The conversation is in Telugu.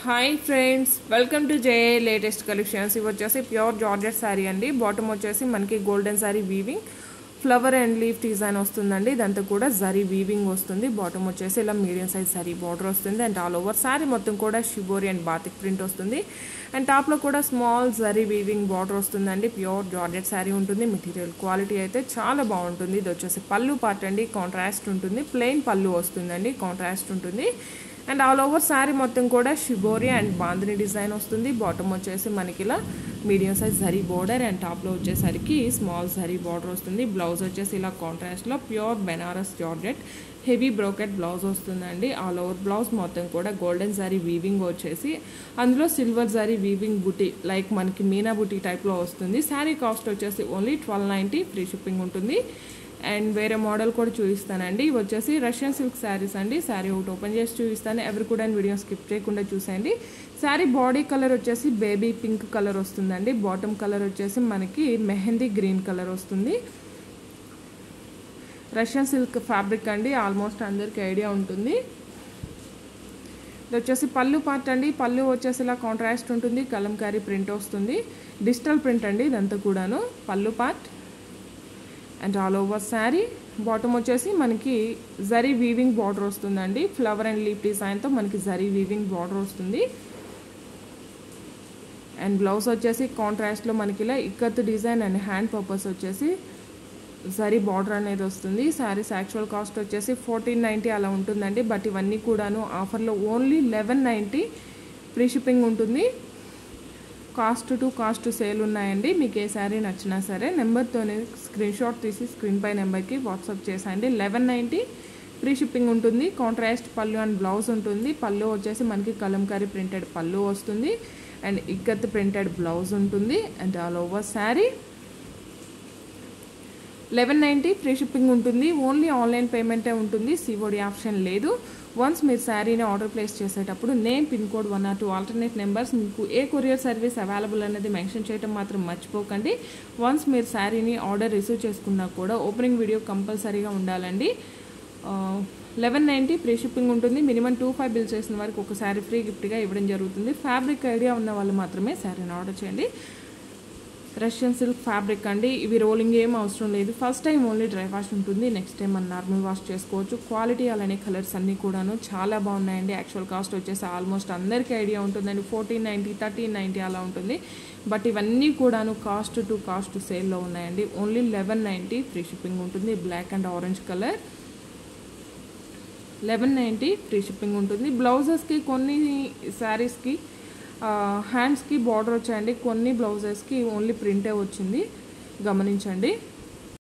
hi friends welcome to J latest collections ఇవి వచ్చేసి ప్యూర్ జార్జెట్ శారీ అండి బాటమ్ వచ్చేసి మనకి golden sari weaving flower and leaf design వస్తుందండి ఇదంతా కూడా జరీ వీవింగ్ వస్తుంది బాటమ్ వచ్చేసి ఇలా మీడియం సైజ్ శారీ బార్డర్ వస్తుంది అండ్ ఆల్ ఓవర్ శారీ మొత్తం కూడా షిబోరి అండ్ బాతిక్ ప్రింట్ వస్తుంది అండ్ టాప్లో కూడా స్మాల్ జరీ వీవింగ్ బార్డర్ వస్తుందండి ప్యూర్ జార్జెట్ శారీ ఉంటుంది మెటీరియల్ క్వాలిటీ అయితే చాలా బాగుంటుంది ఇది వచ్చేసి పళ్ళు పార్ట్ అండి కాంట్రాస్ట్ ఉంటుంది ప్లెయిన్ పళ్ళు వస్తుందండి కాంట్రాస్ట్ ఉంటుంది అండ్ ఆల్ ఓవర్ శారీ మొత్తం కూడా షిబోరి అండ్ బాందిని డిజైన్ వస్తుంది బాటమ్ వచ్చేసి మనకి ఇలా medium size zari border and టాప్లో వచ్చేసరికి స్మాల్ జరీ బార్డర్ వస్తుంది బ్లౌజ్ వచ్చేసి ఇలా కాంట్రాస్ట్లో pure Banaras georgette heavy brocade blouse వస్తుందండి ఆల్ ఓవర్ బ్లౌజ్ మొత్తం కూడా గోల్డెన్ జరీ వీవింగ్ వచ్చేసి అందులో silver zari weaving buti like మనకి మీనా బుటీ టైప్లో వస్తుంది శారీ కాస్ట్ వచ్చేసి only twelve ninety free shipping ఉంటుంది అండ్ వేరే మోడల్ కూడా చూపిస్తానండి ఇవి వచ్చేసి రష్యన్ సిల్క్ శారీస్ అండి శారీ ఒకటి ఓపెన్ చేసి చూపిస్తాను ఎవరు కూడా వీడియో స్కిప్ చేయకుండా చూసేయండి శారీ బాడీ కలర్ వచ్చేసి బేబీ పింక్ కలర్ వస్తుందండి బాటమ్ కలర్ వచ్చేసి మనకి మెహందీ గ్రీన్ కలర్ వస్తుంది రష్యన్ సిల్క్ ఫ్యాబ్రిక్ అండి ఆల్మోస్ట్ అందరికి ఐడియా ఉంటుంది ఇది వచ్చేసి పళ్ళు పార్ట్ అండి పళ్ళు వచ్చేసి ఇలా కాంట్రాస్ట్ ఉంటుంది కలంకారీ ప్రింట్ వస్తుంది డిజిటల్ ప్రింట్ అండి ఇదంతా కూడాను pallu part and all over sari bottom వచ్చేసి మనకి జరీ వీవింగ్ బార్డర్ వస్తుందండి ఫ్లవర్ అండ్ లీప్ డిజైన్తో మనకి జరీ వీవింగ్ బార్డర్ వస్తుంది అండ్ బ్లౌజ్ వచ్చేసి కాంట్రాస్ట్లో మనకి ఇలా ikat design and hand purpose వచ్చేసి జరీ బార్డర్ అనేది వస్తుంది శారీస్ యాక్చువల్ కాస్ట్ వచ్చేసి ఫోర్టీన్ నైంటీ అలా ఉంటుందండి బట్ ఇవన్నీ కూడాను ఆఫర్లో only eleven ninety free shipping ఉంటుంది కాస్ట్ టు కాస్ట్ సేల్ ఉన్నాయండి మీకు ఏ శారీ నచ్చినా సరే నెంబర్తోనే స్క్రీన్ షాట్ తీసి స్క్రీన్ పై నెంబర్కి వాట్సాప్ చేసేయండి లెవెన్ నైంటీ ఫ్రీ షిప్పింగ్ ఉంటుంది కాంట్రాస్ట్ పళ్ళు అండ్ బ్లౌజ్ ఉంటుంది పళ్ళు వచ్చేసి మనకి కలంకారీ ప్రింటెడ్ పళ్ళు వస్తుంది అండ్ ఇక్కత్ ప్రింటెడ్ బ్లౌజ్ ఉంటుంది and all over sari eleven ninety free shipping ఉంటుంది ఓన్లీ ఆన్లైన్ పేమెంటే ఉంటుంది సిఓడి ఆప్షన్ లేదు వన్స్ మీరు శారీని ఆర్డర్ ప్లేస్ చేసేటప్పుడు name pin code one or two alternate numbers మీకు ఏ కొరియర్ సర్వీస్ అవైలబుల్ అనేది మెన్షన్ చేయడం మాత్రం మర్చిపోకండి వన్స్ మీరు శారీని ఆర్డర్ రిసీవ్ చేసుకున్నా కూడా ఓపెనింగ్ వీడియో కంపల్సరీగా ఉండాలండి లెవెన్ నైంటీ ఫ్రీ షిప్పింగ్ ఉంటుంది మినిమం టూ ఫైవ్ బిల్ చేసిన వారికి ఒక శారీ ఫ్రీ గిఫ్ట్గా ఇవ్వడం జరుగుతుంది ఫ్యాబ్రిక్ ఐడియా ఉన్న వాళ్ళు మాత్రమే శారీని ఆర్డర్ చేయండి రష్యన్ సిల్క్ ఫ్యాబ్రిక్ అండి ఇవి రోలింగ్ ఏం అవసరం లేదు first time only dry wash ఉంటుంది నెక్స్ట్ టైం మనం నార్మల్ వాష్ చేసుకోవచ్చు క్వాలిటీ అలానే కలర్స్ అన్నీ కూడాను చాలా బాగున్నాయండి యాక్చువల్ కాస్ట్ వచ్చేసి ఆల్మోస్ట్ అందరికీ ఐడియా ఉంటుందండి ఫోర్టీన్ నైంటీ థర్టీన్ నైంటీ అలా ఉంటుంది బట్ ఇవన్నీ కూడాను కాస్ట్ టు కాస్ట్ సేల్లో ఉన్నాయండి only eleven ninety free shipping ఉంటుంది black and orange colour eleven ninety free shipping ఉంటుంది బ్లౌజెస్కి కొన్ని శారీస్కి హ్యాండ్స్కి బార్డర్ వచ్చాయండి కొన్ని బ్లౌజెస్కి ఓన్లీ ప్రింటే వచ్చింది గమనించండి